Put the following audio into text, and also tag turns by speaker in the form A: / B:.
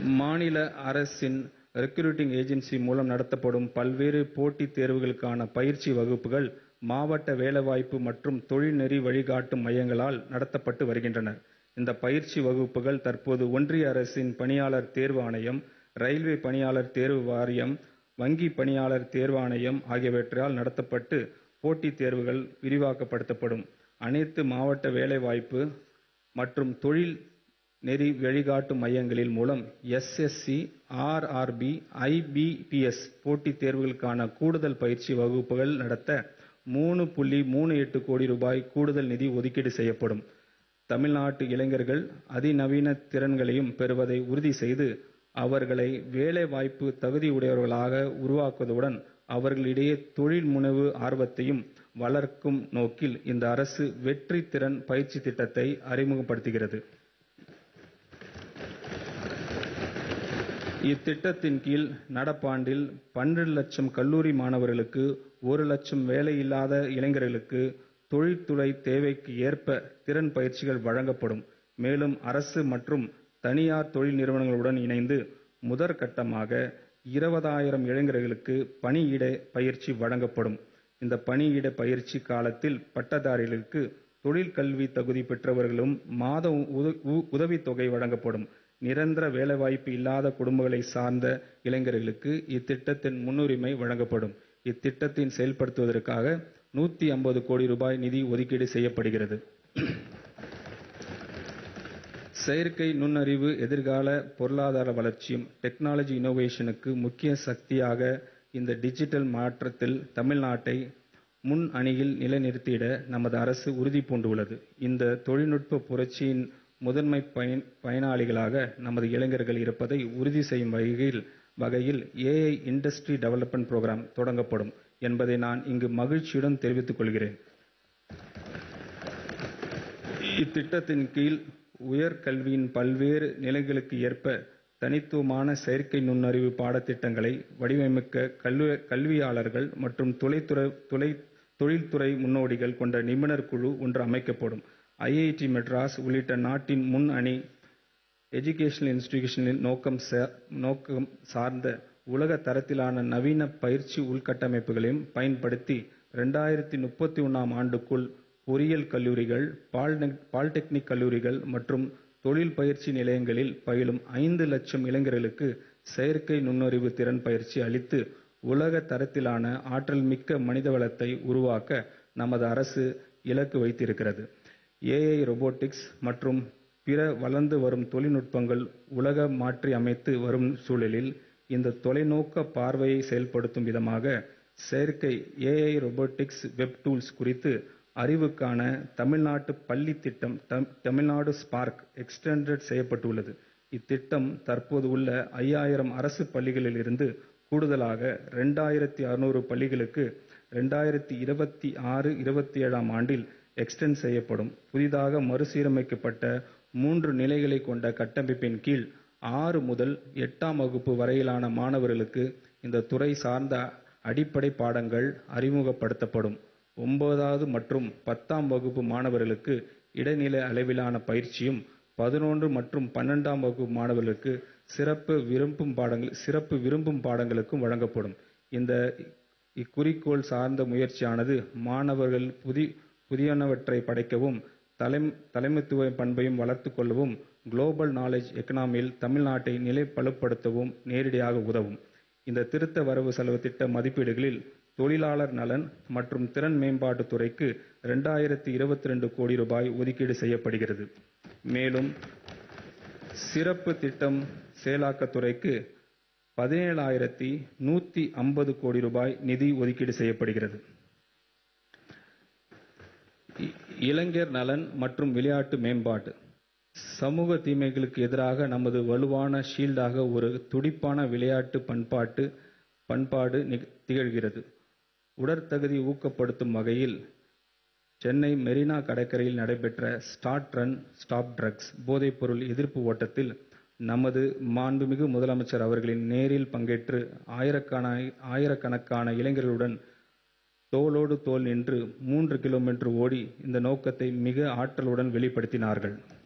A: மாநில அரசின் recruiting agency மூலம் நடத்தப்படும் பல்வேறு போட்டித் தேர்வுகளுக்கான பயிற்சி வகுப்புகள் மாவட்ட வேலைவாய்ப்பு மற்றும் தொழில்நெறி வழிகாட்டும் மையங்களால் நடத்தப்பட்டு வருகின்றன. இந்த பயிற்சி வகுப்புகள் தற்போது ஒன்றிய அரசின் பணியாளர் தேர்வு ஆணையம், ரயில்வே பணியாளர் தேர்வு வாரியம், வங்கி பணியாளர் தேர்வாணையம் ஆகியவற்றால் நடத்தப்பட்டு போட்டித் தேர்வுகள் விரிவாக்கப்படுத்தப்படும். அனைத்து மாவட்ட வேலைவாய்ப்பு மற்றும் தொழில் நெறி வழிகாட்டும் மையங்களின் மூலம் S. S. C., R. R. B., I. B. P. S. போட்டித் தேர்வுகளுக்கான கூடுதல் பயிற்சி வகுப்புகள் நடத்த மூணு புள்ளி மூணு எட்டு கோடி ரூபாய் கூடுதல் நிதி ஒதுக்கீடு செய்யப்படும். தமிழ்நாட்டு இளைஞர்கள் அதிநவீன திறன்களையும் பெறுவதை உறுதி செய்து, அவர்களை வேலைவாய்ப்பு தகுதியுடையவர்களாக உருவாக்குவதுடன், அவர்களிடையே தொழில் முனைவு ஆர்வத்தையும் வளர்க்கும் நோக்கில் இந்த அரசு வெற்றி திறன் பயிற்சி திட்டத்தை அறிமுகப்படுத்துகிறது. இத்திட்டத்தின் கீழ் நடப்பாண்டில் பன்னிரண்டு லட்சம் கல்லூரி மாணவர்களுக்கு, ஒரு லட்சம் வேலையில்லாத இளைஞர்களுக்கு தொழில்துறை தேவைக்கு ஏற்ப திறன் பயிற்சிகள் வழங்கப்படும். மேலும் அரசு மற்றும் தனியார் தொழில் நிறுவனங்களுடன் இணைந்து முதற்கட்டமாக இருபதாயிரம் இளைஞர்களுக்கு பணியிட பயிற்சி வழங்கப்படும். இந்த பணியிட பயிற்சி காலத்தில் பட்டதாரிகளுக்கு தொழிற்கல்வி தகுதி பெற்றவர்களும் மாத உதவித்தொகை வழங்கப்படும். நிரந்தர வேலைவாய்ப்பு இல்லாத குடும்பங்களைச் சார்ந்த இளைஞர்களுக்கு இத்திட்டத்தின் முன்னுரிமை வழங்கப்படும். இத்திட்டத்தை செயல்படுத்துவதற்காக நூத்தி ஐம்பது கோடி ரூபாய் நிதி ஒதுக்கீடு செய்யப்படுகிறது. செயற்கை நுண்ணறிவு எதிர்கால பொருளாதார வளர்ச்சியும், டெக்னாலஜி இன்னோவேஷனுக்கு முக்கிய சக்தியாக இந்த டிஜிட்டல் மாற்றத்தில் தமிழ்நாட்டை முன் அணியில் நிலைநிறுத்திட நமது அரசு உறுதி பூண்டுள்ளது. இந்த தொழில்நுட்ப புரட்சியின் முதன்மை பயனாளிகளாக நமது இளைஞர்கள் இருப்பதை உறுதி செய்யும் வகையில் ஏஐ இண்டஸ்ட்ரி டெவலப்மென்ட் புரோகிராம் தொடங்கப்படும் என்பதை நான் இங்கு மகிழ்ச்சியுடன் தெரிவித்துக் கொள்கிறேன். இத்திட்டத்தின் கீழ் உயர்கல்வியின் பல்வேறு நிலைகளுக்கு ஏற்ப தனித்துவமான செயற்கை நுண்ணறிவு பாடத்திட்டங்களை வடிவமைக்க கல்வியாளர்கள் மற்றும் தொழில்துறை முன்னோடிகள் கொண்ட நிபுணர் குழு ஒன்று அமைக்கப்படும். ஐ. ஐ. டி. மெட்ராஸ் உள்ளிட்ட நாட்டின் முன்னணி எஜுகேஷனல் இன்ஸ்டிடியூஷன்களின் நோக்கம் சார்ந்த உலக தரத்திலான நவீன பயிற்சி உள்கட்டமைப்புகளையும் பயன்படுத்தி, ஆம் ஆண்டுக்குள் பொறியியல் கல்லூரிகள், பாலிடெக்னிக் கல்லூரிகள் மற்றும் தொழில் பயிற்சி நிலையங்களில் பயிலும் ஐந்து லட்சம் இளைஞர்களுக்கு செயற்கை நுண்ணறிவு திறன் பயிற்சி அளித்து, உலக தரத்திலான ஆற்றல்மிக்க மனிதவளத்தை உருவாக்க நமது அரசு இலக்கு வைத்திருக்கிறது. ஏஐ, ரோபோட்டிக்ஸ் மற்றும் பிற வளர்ந்து வரும் தொழில்நுட்பங்கள் உலகை மாற்றியமைத்து வரும் சூழலில், இந்த தொலைநோக்கு பார்வையை செயல்படுத்தும் விதமாக செயற்கை ஏஐ, ரோபோட்டிக்ஸ், வெப் டூல்ஸ் குறித்த அறிவுக்கான தமிழ்நாட்டு பள்ளித் திட்டம் தமிழ்நாடு ஸ்பார்க் எக்ஸ்டெண்ட் செய்யப்பட்டுள்ளது. இத்திட்டம் தற்போது உள்ள ஐயாயிரம் அரசு பள்ளிகளில் இருந்து கூடுதலாக இரண்டாயிரத்து அறுநூறு பள்ளிகளுக்கு ஆம் ஆண்டில் எக்ஸ்டெண்ட் செய்யப்படும். புதிதாக மறுசீரமைக்கப்பட்ட மூன்று நிலைகளைக் கொண்ட கட்டமைப்பின் கீழ், ஆறு முதல் எட்டாம் வகுப்பு வரையிலான மாணவர்களுக்கு இந்த துறை சார்ந்த அடிப்படை பாடங்கள் அறிமுகப்படுத்தப்படும். ஒன்பதாவது மற்றும் பத்தாம் வகுப்பு மாணவர்களுக்கு இடைநிலை அளவிலான பயிற்சியும், பதினொன்று மற்றும் பன்னிரண்டாம் வகுப்பு மாணவர்களுக்கு சிறப்பு விருப்பம் பாடங்களும் வழங்கப்படும். இந்த இக்குறிக்கோள் சார்ந்த முயற்சியானது மாணவர்கள் புதியனவற்றை படைக்கவும், தலைமைத்துவ பண்பை வளர்த்துக் கொள்ளவும், குளோபல் நாலெட்ஜ் எகானமியில் தமிழ்நாட்டை நிலை வலுப்படுத்தவும் நேரடியாக உதவும். இந்த திருத்த வரவு செலவுத் திட்ட மதிப்பீடுகளில் தொழிலாளர் நலன் மற்றும் திறன் மேம்பாட்டுத் துறைக்கு கோடி ரூபாய் ஒதுக்கீடு செய்யப்படுகிறது. மேலும் சிறப்பு திட்ட செயலாக்கத் துறைக்கு கோடி ரூபாய் நிதி ஒதுக்கீடு செய்யப்படுகிறது. இளைஞர் நலன் மற்றும் விளையாட்டு மேம்பாடு சமூக தீமைகளுக்கு எதிராக நமது வலுவான ஷீல்டாக ஒரு துடிப்பான விளையாட்டு பண்பாடு திகழ்கிறது. உடற்தகுதியை ஊக்கப்படுத்தும் வகையில் சென்னை மெரினா கடற்கரையில் நடைபெற்ற ஸ்டார்ட் ரன் ஸ்டாப் டிரக்ஸ் போதைப்பொருள் எதிர்ப்பு ஓட்டத்தில் நமது மாண்புமிகு முதலமைச்சர் அவர்கள் நேரில் பங்கேற்று ஆயிரக்கணக்கான இளைஞர்களுடன் தோளோடு தோள் நின்று மூன்று கிலோமீட்டர் ஓடி இந்த நோக்கத்தை மிக ஆற்றலுடன் வெளிப்படுத்தினார்கள்.